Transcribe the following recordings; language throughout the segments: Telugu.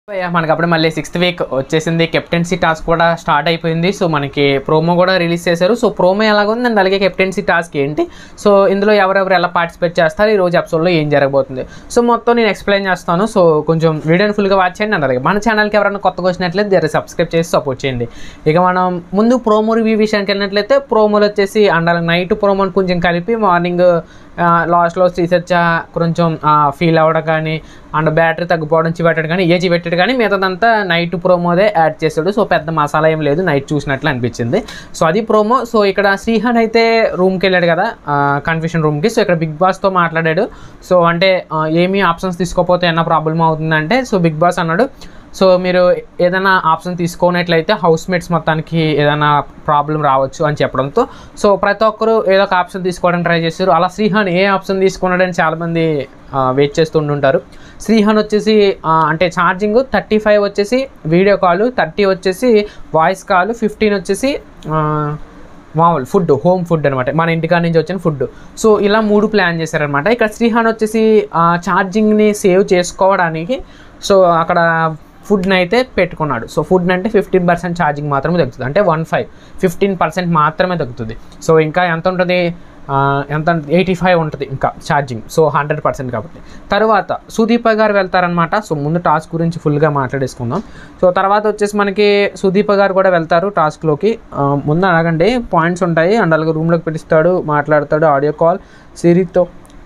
అయ్యా, మనకి అప్పుడు మళ్ళీ సిక్స్త్ వీక్ వచ్చేసింది కెప్టెన్సీ టాస్క్ కూడా స్టార్ట్ అయిపోయింది సో మనకి ప్రోమో కూడా రిలీజ్ చేశారు సో ప్రోమో ఎలాగుంది అండ్ అలాగే కెప్టెన్సీ టాస్క్ ఏంటి సో ఇందులో ఎవరెవరు ఎలా పార్టిసిపేట్ చేస్తారు ఈ రోజు ఎపిసోడ్లో ఏం జరగబోతుంది సో మొత్తం నేను ఎక్స్ప్లెయిన్ చేస్తాను సో కొంచెం వీడియోని ఫుల్గా వాచ్ చేయండి అండ్ అలాగే మన ఛానల్కి ఎవరైనా కొత్తగా వచ్చినట్లయితే జర సబ్స్క్రైబ్ చేసి సపోర్ట్ చేయండి ఇక మనం ముందు ప్రోమో రివ్యూ విషయానికి వెళ్ళినట్లయితే ప్రోమోలు వచ్చేసి అండ్ అలాగే నైట్ ప్రోమోని కొంచెం కలిపి మార్నింగ్ లాస్ట్లో రీసెర్చ్ కొంచెం ఫీల్ అవ్వడం కానీ అండ్ బ్యాటరీ తగ్గిపోవడం చివెట్టడం కానీ ఏజీ పెట్టాడు కానీ మిగతాదంతా నైట్ ప్రోమోదే యాడ్ చేశాడు సో పెద్ద మసాలా ఏం లేదు నైట్ చూసినట్లు అనిపించింది సో అది ప్రోమో సో ఇక్కడ శ్రీహాన్ అయితే రూమ్కి వెళ్ళాడు కదా కన్ఫ్యూషన్ రూమ్కి సో ఇక్కడ బిగ్ బాస్తో మాట్లాడాడు సో అంటే ఆ, ఏమీ ఆప్షన్స్ తీసుకోకపోతే ఏమైనా ప్రాబ్లం అవుతుందంటే సో బిగ్ బాస్ అన్నాడు సో మీరు ఏదైనా ఆప్షన్ తీసుకోనట్లయితే హౌస్ మేట్స్ మొత్తానికి ఏదైనా ప్రాబ్లం రావచ్చు అని చెప్పడంతో సో ప్రతి ఒక్కరు ఏదో ఒక ఆప్షన్ తీసుకోవడానికి ట్రై చేశారు అలా శ్రీహాన్ ఏ ఆప్షన్ తీసుకున్నాడని చాలామంది వెయిట్ చేస్తుంటుంటారు శ్రీహాన్ వచ్చేసి ఆ, అంటే ఛార్జింగ్ థర్టీ ఫైవ్ వచ్చేసి వీడియో కాల్ థర్టీ వచ్చేసి వాయిస్ కాల్ ఫిఫ్టీన్ వచ్చేసి ఆ, మామూలు ఫుడ్ హోమ్ ఫుడ్ అనమాట మన ఇంటికాడ నుంచి వచ్చిన ఫుడ్ సో ఇలా మూడు ప్లాన్ చేశారనమాట ఇక్కడ శ్రీహాన్ వచ్చేసి ఆ ఛార్జింగ్ని సేవ్ చేసుకోవడానికి సో అక్కడ ఫుడ్ని అయితే పెట్టుకున్నాడు సో ఫుడ్ అంటే ఫిఫ్టీన్ పర్సెంట్ ఛార్జింగ్ మాత్రమే తగ్గుతుంది అంటే వన్ ఫైవ్ ఫిఫ్టీన్ పర్సెంట్ మాత్రమే తగ్గుతుంది సో ఇంకా ఎంత ఉంటుంది ఆ, ఎంత ఎయిటీ ఫైవ్ ఉంటుంది ఇంకా ఛార్జింగ్ సో హండ్రెడ్ పర్సెంట్ కాబట్టి తర్వాత సుదీప గారు వెళ్తారనమాట సో ముందు టాస్క్ గురించి ఫుల్గా మాట్లాడేసుకుందాం సో తర్వాత వచ్చేసి మనకి సుదీప గారు కూడా వెళ్తారు టాస్క్లోకి ఆ, ముందు అడగండి పాయింట్స్ ఉంటాయి అండ్ అలాగే రూమ్లోకి పిలుస్తాడు మాట్లాడతాడు ఆడియో కాల్ సిరితో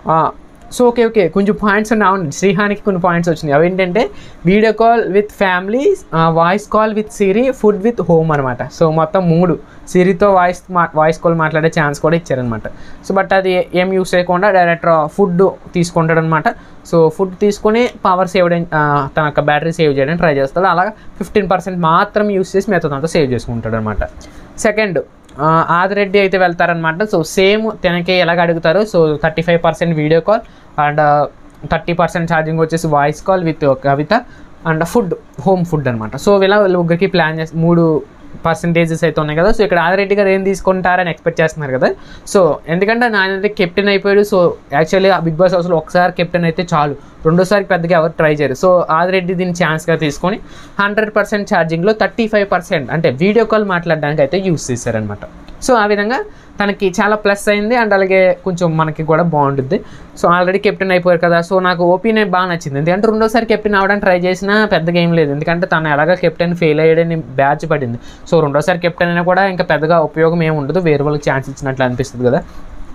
సో ఓకే ఓకే కొంచెం పాయింట్స్ ఉన్నాయి అవును శ్రీహానికి కొన్ని పాయింట్స్ వచ్చినాయి అవి ఏంటంటే video call with family voice call with Siri food with home అనమాట సో మొత్తం మూడు సిరితో వాయిస్ మా వాయిస్ కాల్ మాట్లాడే ఛాన్స్ కూడా ఇచ్చారనమాట సో బట్ అది ఏం యూస్ చేయకుండా డైరెక్ట్ ఫుడ్ తీసుకుంటాడు అనమాట సో ఫుడ్ తీసుకొని పవర్ సేవ్ తన యొక్క బ్యాటరీ సేవ్ చేయడానికి ట్రై చేస్తాడు అలాగా ఫిఫ్టీన్ పర్సెంట్ మాత్రం యూస్ చేసి మిగతాదంతా సేవ్ చేసుకుంటాడు అనమాట సెకండ్ ఆదిరెడ్డి అయితే వెళ్తారనమాట సో సేమ్ తనకి ఎలాగ అడుగుతారు so thirty five percent video call and thirty percent charging వచ్చేసి voice call with Kavitha and food home food అనమాట సో ఇలా వీళ్ళు ముగ్గురికి ప్లాన్ చేసి మూడు పర్సంటేజెస్ అయితే ఉన్నాయి కదా సో ఇక్కడ ఆదిరెడ్డి గారు ఏం తీసుకుంటారని ఎక్స్పెక్ట్ చేస్తున్నారు కదా సో ఎందుకంటే నాయన కెప్టెన్ అయిపోయాడు సో యాక్చువల్లీ ఆ బిగ్ బాస్ హౌస్లో ఒకసారి కెప్టెన్ అయితే చాలు రెండోసారి పెద్దగా ఎవరు ట్రై చేయరు సో ఆదిరెడ్డి దీన్ని ఛాన్స్గా తీసుకొని హండ్రెడ్ పర్సెంట్ ఛార్జింగ్లో థర్టీ ఫైవ్ పర్సెంట్ అంటే వీడియో కాల్ మాట్లాడడానికి అయితే యూస్ చేశారనమాట సో ఆ విధంగా తనకి చాలా ప్లస్ అయింది అండ్ అలాగే కొంచెం మనకి కూడా బాగుంటుంది సో ఆల్రెడీ కెప్టెన్ అయిపోయారు కదా సో నాకు ఒపీనియన్ బాగా నచ్చింది ఎందుకంటే రెండోసారి కెప్టెన్ అవ్వడానికి ట్రై చేసినా పెద్దగా ఏం లేదు ఎందుకంటే తను ఎలాగ కెప్టెన్ ఫెయిల్ అయ్యాడని బ్యాచ్ పడింది సో రెండోసారి కెప్టెన్ అయినా కూడా ఇంకా పెద్దగా ఉపయోగం ఏమి ఉండదు వేరే వాళ్ళకి ఛాన్స్ ఇచ్చినట్లు అనిపిస్తుంది కదా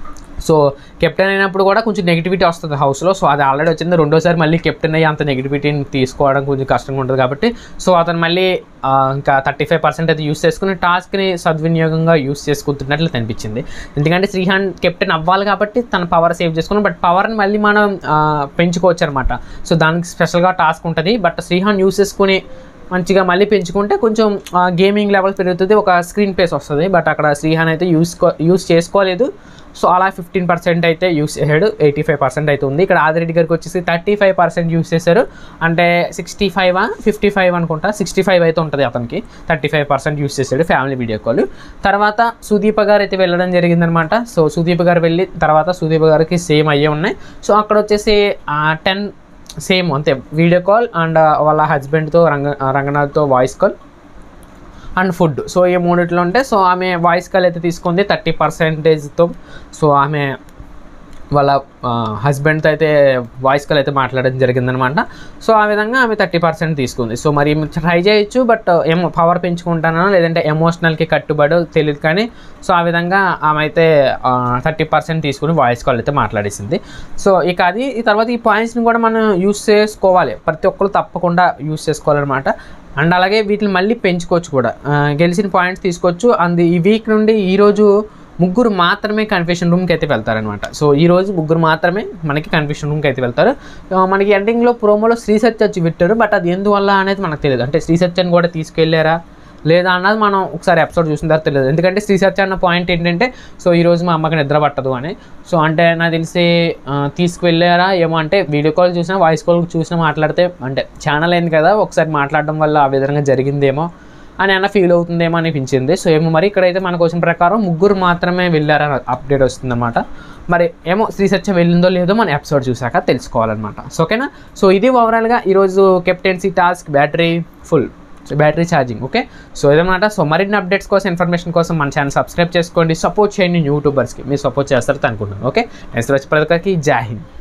సో కెప్టెన్ అయినప్పుడు కూడా కొంచెం నెగిటివిటీ వస్తుంది హౌస్లో సో అది ఆల్రెడీ వచ్చింది రెండోసారి మళ్ళీ కెప్టెన్ అయ్యి అంత నెగిటివిటీని తీసుకోవడం కొంచెం కష్టంగా ఉంటుంది కాబట్టి సో అతను మళ్ళీ ఆ, ఇంకా థర్టీ ఫైవ్ పర్సెంట్ అయితే యూస్ చేసుకుని టాస్క్ని సద్వినియోగంగా యూస్ చేసుకుంటున్నట్లు కనిపించింది ఎందుకంటే శ్రీహాన్ కెప్టెన్ అవ్వాలి కాబట్టి తన పవర్ సేవ్ చేసుకున్నాం బట్ పవర్ని మళ్ళీ మనం ఆ, పెంచుకోవచ్చు అనమాట సో దానికి స్పెషల్గా టాస్క్ ఉంటుంది బట్ శ్రీహాన్ యూస్ చేసుకుని మంచిగా మళ్ళీ పెంచుకుంటే కొంచెం గేమింగ్ లెవెల్ పెరుగుతుంది ఒక స్క్రీన్ ప్లేస్ వస్తుంది బట్ అక్కడ శ్రీహాన్ అయితే యూస్ యూస్ చేసుకోలేదు సో అలా ఫిఫ్టీన్ పర్సెంట్ అయితే యూస్ చేశాడు ఎయిటీ ఫైవ్ పర్సెంట్ అయితే ఉంది ఇక్కడ ఆదిరెడ్డి గారికి వచ్చేసి థర్టీ ఫైవ్ పర్సెంట్ యూస్ చేశారు అంటే సిక్స్టీ ఫైవ్ ఫిఫ్టీ ఫైవ్ అనుకుంటా సిక్స్టీ ఫైవ్ అయితే ఉంటుంది అతనికి థర్టీ ఫైవ్ పర్సెంట్ యూస్ చేశాడు ఫ్యామిలీ వీడియో కాల్ తర్వాత సుదీప గారు అయితే వెళ్ళడం జరిగిందనమాట సో సుదీప గారు వెళ్ళి తర్వాత సుదీప గారికి సేమ్ అయ్యే ఉన్నాయి సో అక్కడ వచ్చేసి టెన్ సేమ్ అంతే వీడియో కాల్ అండ్ వాళ్ళ హస్బెండ్తో రంగ రంగనాథ్తో voice call and food so ఈ మూడిట్లో ఉంటే సో ఆమె వాయిస్ కాల్ అయితే తీసుకుంది థర్టీ పర్సెంటేజ్తో సో ఆమె వాళ్ళ హస్బెండ్తో అయితే వాయిస్ కాల్ అయితే మాట్లాడడం జరిగిందనమాట సో ఆ విధంగా ఆమె థర్టీ పర్సెంట్ తీసుకుంది సో మరి ట్రై చేయొచ్చు బట్ ఏమో పవర్ పెంచుకుంటానో లేదంటే ఎమోషనల్కి కట్టుబడో తెలియదు కానీ సో ఆ విధంగా ఆమె అయితే థర్టీ పర్సెంట్ తీసుకుని వాయిస్ కాల్ అయితే మాట్లాడేసింది సో ఇక అది ఈ తర్వాత ఈ పాయింట్స్ని కూడా మనం యూస్ చేసుకోవాలి ప్రతి ఒక్కరు తప్పకుండా యూస్ చేసుకోవాలన్నమాట అండ్ అలాగే వీటిని మళ్ళీ పెంచుకోవచ్చు కూడా ఆ, గెలిచిన పాయింట్స్ తీసుకోవచ్చు అండ్ ఈ వీక్ నుండి ఈరోజు ముగ్గురు మాత్రమే కన్ఫ్యూషన్ రూమ్కి అయితే వెళ్తారనమాట సో ఈ రోజు ముగ్గురు మాత్రమే మనకి కన్ఫ్యూషన్ రూమ్కి అయితే వెళ్తారు ఆ, మనకి ఎండింగ్లో ప్రోమోలో శ్రీ సత్య వచ్చి పెట్టారు బట్ అది ఎందువల్ల అనేది మనకు తెలియదు అంటే శ్రీ సత్యని కూడా తీసుకెళ్ళారా లేదా అన్నది మనం ఒకసారి ఎపిసోడ్ చూసిన తర్వాత తెలియదు ఎందుకంటే శ్రీ సత్య అన్న పాయింట్ ఏంటంటే సో ఈ రోజు మా అమ్మకి నిద్ర పట్టదు అని సో అంటే నాకు తెలిసి ఆ, తీసుకువెళ్ళారా ఏమో అంటే వీడియో కాల్ చూసినా వాయిస్ కాల్ చూసినా మాట్లాడితే అంటే ఛానల్ అయింది కదా ఒకసారి మాట్లాడడం వల్ల ఆ విధంగా జరిగిందేమో అని అన్న ఫీల్ అవుతుందేమో అనిపించింది సో ఏమో మరి ఇక్కడైతే మన క్వశ్చన్ ప్రకారం ముగ్గురు మాత్రమే వెళ్ళారని అప్డేట్ వస్తుందన్నమాట మరి ఏమో శ్రీ సత్యం వెళ్ళిందో లేదో మన ఎపిసోడ్ చూసాక తెలుసుకోవాలన్నమాట సో ఓకేనా సో ఇది ఓవరాల్గా ఈరోజు captaincy task battery full battery charging okay so ఇదన్నమాట సో మరిన్ని అప్డేట్స్ కోసం ఇన్ఫర్మేషన్ కోసం మన ఛానల్ సబ్స్క్రైబ్ చేసుకోండి సపోర్ట్ చేయండి యూట్యూబర్స్కి మీరు సపోర్ట్ చేస్తారని అనుకుంటున్నాను ఓకే నెక్స్ట్ వచ్చి ప్రతి ఒక్కరికి జై హింద్